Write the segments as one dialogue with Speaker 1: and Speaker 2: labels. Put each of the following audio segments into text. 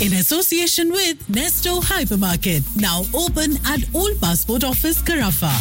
Speaker 1: in association with Nesto Hypermarket, now open at Old Passport Office, Carafa.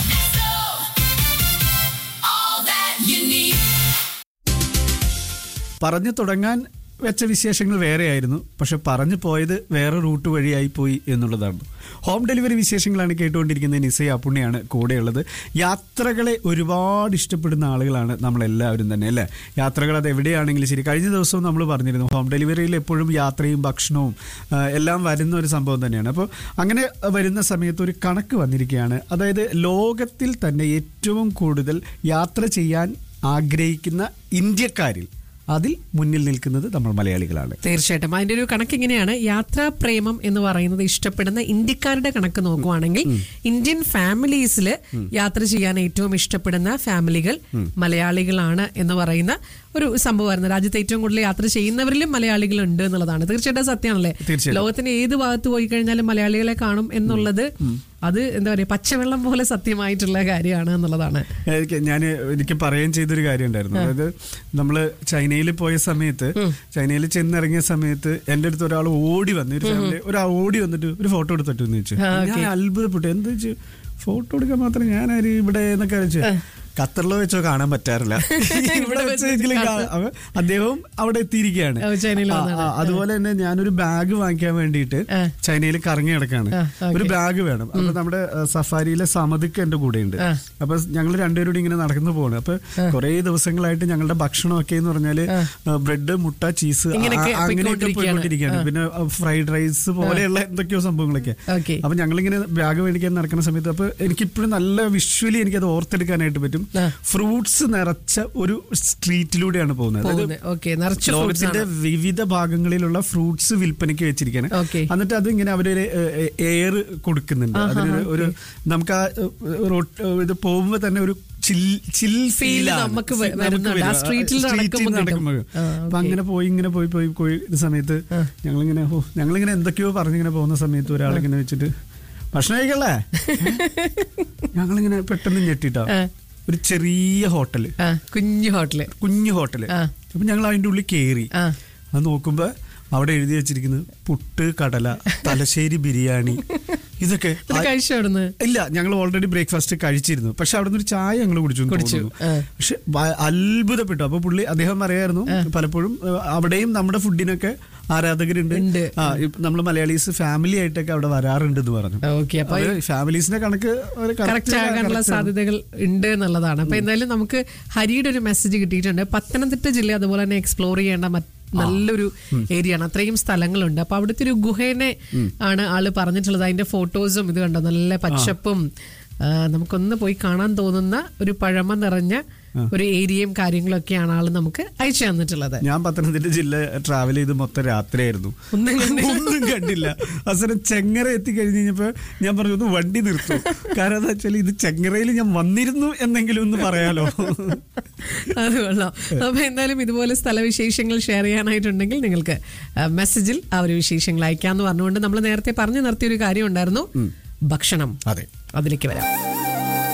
Speaker 2: പറഞ്ഞു തുടങ്ങാൻ വെച്ച വിശേഷങ്ങൾ വേറെയായിരുന്നു പക്ഷെ പറഞ്ഞു പോയത് വേറെ റൂട്ട് വഴിയായി പോയി എന്നുള്ളതാണ് ഹോം ഡെലിവറി വിശേഷങ്ങളാണ് കേട്ടുകൊണ്ടിരിക്കുന്നത് നിസയ അപ്പുണ്ണിയാണ് കൂടെയുള്ളത് യാത്രകളെ ഒരുപാട് ഇഷ്ടപ്പെടുന്ന ആളുകളാണ് നമ്മളെല്ലാവരും തന്നെ അല്ലേ യാത്രകൾ അത് എവിടെയാണെങ്കിലും ശരി കഴിഞ്ഞ ദിവസവും നമ്മൾ പറഞ്ഞിരുന്നു ഹോം ഡെലിവറിയിൽ എപ്പോഴും യാത്രയും ഭക്ഷണവും ആ, എല്ലാം വരുന്ന ഒരു സംഭവം തന്നെയാണ് അപ്പോൾ അങ്ങനെ വരുന്ന സമയത്ത് ഒരു കണക്ക് വന്നിരിക്കുകയാണ് അതായത് ലോകത്തിൽ തന്നെ ഏറ്റവും കൂടുതൽ യാത്ര ചെയ്യാൻ ആഗ്രഹിക്കുന്ന ഇന്ത്യക്കാരിൽ അതിൽ മുന്നിൽ നിൽക്കുന്നത് നമ്മൾ മലയാളികളാണ്
Speaker 3: തീർച്ചയായിട്ടും അതിന്റെ ഒരു കണക്ക് ഇങ്ങനെയാണ് യാത്രാ പ്രേമം എന്ന് പറയുന്നത് ഇഷ്ടപ്പെടുന്ന ഇന്ത്യക്കാരുടെ കണക്ക് നോക്കുവാണെങ്കിൽ ഇന്ത്യൻ ഫാമിലീസിൽ യാത്ര ചെയ്യാൻ ഏറ്റവും ഇഷ്ടപ്പെടുന്ന ഫാമിലികൾ മലയാളികളാണ് എന്ന് പറയുന്ന ഒരു സംഭവമായിരുന്നു രാജ്യത്ത് ഏറ്റവും കൂടുതൽ യാത്ര ചെയ്യുന്നവരിലും മലയാളികൾ ഉണ്ട് എന്നുള്ളതാണ് തീർച്ചയായിട്ടും സത്യമാണല്ലേ
Speaker 2: തീർച്ചയായിട്ടും.
Speaker 3: ലോകത്തിന്റെ ഏത് ഭാഗത്ത് പോയി കഴിഞ്ഞാലും മലയാളികളെ കാണും എന്നുള്ളത് അത് എന്താ പറയുക പച്ചവെള്ളം പോലെ സത്യമായിട്ടുള്ള കാര്യമാണ് എന്നുള്ളതാണ്
Speaker 2: എനിക്ക് ഞാൻ എനിക്ക് പറയുകയും ചെയ്തൊരു കാര്യം ഉണ്ടായിരുന്നു അതായത് നമ്മൾ ചൈനയിൽ പോയ സമയത്ത് ചൈനയിൽ ചെന്നിറങ്ങിയ സമയത്ത് എൻ്റെ അടുത്ത് ഒരാൾ ഓടി വന്നു ഒരു ഫാമിലി ഒരാൾ ഓടി വന്നിട്ട് ഒരു ഫോട്ടോ എടുത്തിട്ട് എന്ന് വെച്ചു
Speaker 3: ആ,
Speaker 2: ഞാൻ അത്ഭുതപ്പെട്ടു എന്താ വെച്ചു ഫോട്ടോ എടുക്കാൻ മാത്രം ഞാനാര് ഇവിടെ എന്നൊക്കെ വെച്ചു ഖത്തറിലോ വെച്ചോ കാണാൻ പറ്റാറില്ല ഇവിടെ വെച്ചെങ്കിലും കാണാം. അപ്പൊ അദ്ദേഹവും അവിടെ എത്തിയിരിക്കുകയാണ്
Speaker 3: ഓ, ചൈനയിൽ
Speaker 2: ആ,
Speaker 3: വന്നതാണ്.
Speaker 2: ആ, അതുപോലെ തന്നെ ഞാനൊരു ബാഗ് വാങ്ങിക്കാൻ വേണ്ടിയിട്ട്
Speaker 3: ആ.
Speaker 2: ചൈനയിൽ കറങ്ങി കിടക്കാണ്
Speaker 3: ആ, ഓക്കേ.
Speaker 2: ഒരു ബാഗ് വേണം അപ്പൊ നമ്മുടെ ആ, സഫാരിയിലെ സമതുക്ക് എന്റെ കൂടെ ഉണ്ട്
Speaker 3: ആ.
Speaker 2: അപ്പൊ ഞങ്ങൾ രണ്ടുപേരും കൂടി ഇങ്ങനെ നടന്നു പോവാണ് അപ്പൊ കുറെ ദിവസങ്ങളായിട്ട് ഞങ്ങളുടെ ഭക്ഷണമൊക്കെ എന്ന് പറഞ്ഞാല് ബ്രെഡ് മുട്ട ചീസ് ആ-
Speaker 3: ഇങ്ങനെയൊക്കെ
Speaker 2: ആ- അങ്ങനെയൊക്കെ
Speaker 3: പോയിക്കൊണ്ടിരിക്കുകയാണ്.
Speaker 2: പോയിക്കൊണ്ടിരിക്കുകയാണ് പിന്നെ ഫ്രൈഡ് റൈസ് പോലെയുള്ള എന്തൊക്കെയോ സംഭവങ്ങളൊക്കെ
Speaker 3: ഓക്കേ.
Speaker 2: അപ്പൊ ഞങ്ങളിങ്ങനെ ബാഗ് മേടിക്കാൻ നടക്കുന്ന സമയത്ത് അപ്പൊ എനിക്കിപ്പോഴും നല്ല വിഷ്വലി എനിക്കത് ഓർത്തെടുക്കാനായിട്ട് പറ്റും
Speaker 3: ആ.
Speaker 2: ഫ്രൂട്ട്സ് നിറച്ച ഒരു സ്ട്രീറ്റിലൂടെയാണ് പോകുന്നത് അതായത്
Speaker 3: പോകുന്നത് ഓക്കെ നിറച്ച് fruits
Speaker 2: ലോകത്തിന്റെ
Speaker 3: ആണ്.
Speaker 2: വിവിധ ഭാഗങ്ങളിലുള്ള ഫ്രൂട്ട്സ് വിൽപ്പനയ്ക്ക് വെച്ചിരിക്കുകയാണ്
Speaker 3: Okay.
Speaker 2: എന്നിട്ട് അത് ഇങ്ങനെ അവരൊരു എയർ കൊടുക്കുന്നുണ്ട് അതിനൊരു ഒരു നമുക്ക് ആ റോഡ് ഇത് പോകുമ്പോ തന്നെ ഒരു ചിൽ ചിൽ
Speaker 3: Feel നമുക്ക് വ- വരുന്നുണ്ട്. ആ street ൽ നടക്കുമ്പോ കിട്ടും. ആ,
Speaker 2: അപ്പൊ
Speaker 3: okay.
Speaker 2: അങ്ങനെ പോയി ഇങ്ങനെ പോയി പോയി പോയി ഈ സമയത്ത് ഞങ്ങളിങ്ങനെ ഓ ഞങ്ങളിങ്ങനെ എന്തൊക്കെയോ പറഞ്ഞിങ്ങനെ പോകുന്ന സമയത്ത് ഒരാളിങ്ങനെ വെച്ചിട്ട് ഭക്ഷണം കഴിക്കല്ലേ ഞങ്ങളിങ്ങനെ പെട്ടെന്ന് ഞെട്ടിട്ടാ
Speaker 3: ആ.
Speaker 2: ഒരു ചെറിയ ഹോട്ടല്
Speaker 3: ആ കുഞ്ഞു ഹോട്ടല്
Speaker 2: കുഞ്ഞു ഹോട്ടല്
Speaker 3: ആ.
Speaker 2: അപ്പൊ ഞങ്ങൾ അതിന്റെ ഉള്ളിൽ കേറി
Speaker 3: ആ
Speaker 2: അത് നോക്കുമ്പോ അവിടെ എഴുതി വെച്ചിരിക്കുന്നത് പുട്ട് കടല തലശ്ശേരി ബിരിയാണി ഇതൊക്കെ
Speaker 3: ഇത് കഴിച്ചോ അവിടുന്ന്
Speaker 2: ഇല്ല ഞങ്ങൾ ഓൾറെഡി ബ്രേക്ക്ഫാസ്റ്റ് കഴിച്ചിരുന്നു പക്ഷെ അവിടെ നിന്ന് ഒരു ചായ ഞങ്ങൾ കുടിച്ചു എന്ന്
Speaker 3: കുടിച്ചു,
Speaker 2: തോന്നുന്നു.
Speaker 3: ആ.
Speaker 2: പക്ഷെ ഭ- അത്ഭുതപ്പെട്ടു അപ്പൊ പുള്ളി അദ്ദേഹം പറയായിരുന്നു പലപ്പോഴും ഏഹ്, അവിടെയും നമ്മുടെ ഫുഡിനൊക്കെ ആരാധകരുണ്ട്
Speaker 3: ഉണ്ട്.
Speaker 2: ആ നമ്മൾ മലയാളീസ് ഫാമിലി ആയിട്ടൊക്കെ അവിടെ വരാറുണ്ട് എന്ന് പറഞ്ഞു
Speaker 3: ഓക്കെ അപ്പൊ
Speaker 2: അത് ഫാമിലീസിന്റെ കണക്ക് ഒരു correct
Speaker 3: കറക്റ്റ് ആകാനുള്ള
Speaker 2: correct ആണ്.
Speaker 3: സാധ്യതകൾ ഉണ്ട് എന്നുള്ളതാണ് അപ്പൊ എന്തായാലും നമുക്ക് ഹരിയുടെ ഒരു മെസ്സേജ് കിട്ടിയിട്ടുണ്ട് പത്തനംതിട്ട ജില്ല അതുപോലെ തന്നെ എക്സ്പ്ലോർ ചെയ്യേണ്ട മറ്റ് നല്ലൊരു ഏരിയ ആണ് അത്രയും സ്ഥലങ്ങളുണ്ട് അപ്പൊ അവിടുത്തെ ഒരു ഗുഹേനെ ആണ് ആള് പറഞ്ഞിട്ടുള്ളത് അതിന്റെ ഫോട്ടോസും ഇത് കണ്ടോ നല്ല പച്ചപ്പും ആ, നമുക്കൊന്ന് പോയി കാണാൻ തോന്നുന്ന ഒരു പഴമ നിറഞ്ഞ ഒരു ഏരിയയും കാര്യങ്ങളൊക്കെയാണ് ആള് നമുക്ക് അയച്ചു തന്നിട്ടുള്ളത്
Speaker 2: ഞാൻ പത്തനംതിട്ട ജില്ല ട്രാവൽ ചെയ്ത് മൊത്തം രാത്രിയായിരുന്നു
Speaker 3: ഒന്നും കണ്ടില്ല.
Speaker 2: ഒന്നും കണ്ടില്ല അവസാനം ചെങ്ങറ എത്തി കഴിഞ്ഞ് കഴിഞ്ഞപ്പോ ഞാൻ പറഞ്ഞു ഒന്ന് വണ്ടി നിർത്തും കാരണം എന്താ വെച്ചാൽ ഇത് ചെങ്ങറയിൽ ഞാൻ വന്നിരുന്നു എന്നെങ്കിലും ഒന്ന് പറയാലോ
Speaker 3: അത് കൊള്ളാം അപ്പൊ എന്തായാലും ഇതുപോലെ സ്ഥലവിശേഷങ്ങൾ ഷെയർ ചെയ്യാനായിട്ടുണ്ടെങ്കിൽ നിങ്ങൾക്ക് ആ, മെസ്സേജിൽ ആ ഒരു വിശേഷങ്ങൾ അയക്കാന്ന് പറഞ്ഞുകൊണ്ട് നമ്മൾ നേരത്തെ പറഞ്ഞു നിർത്തിയ ഒരു കാര്യം ഉണ്ടായിരുന്നു ഭക്ഷണം
Speaker 2: അതെ
Speaker 3: അതിലേക്ക് വരാം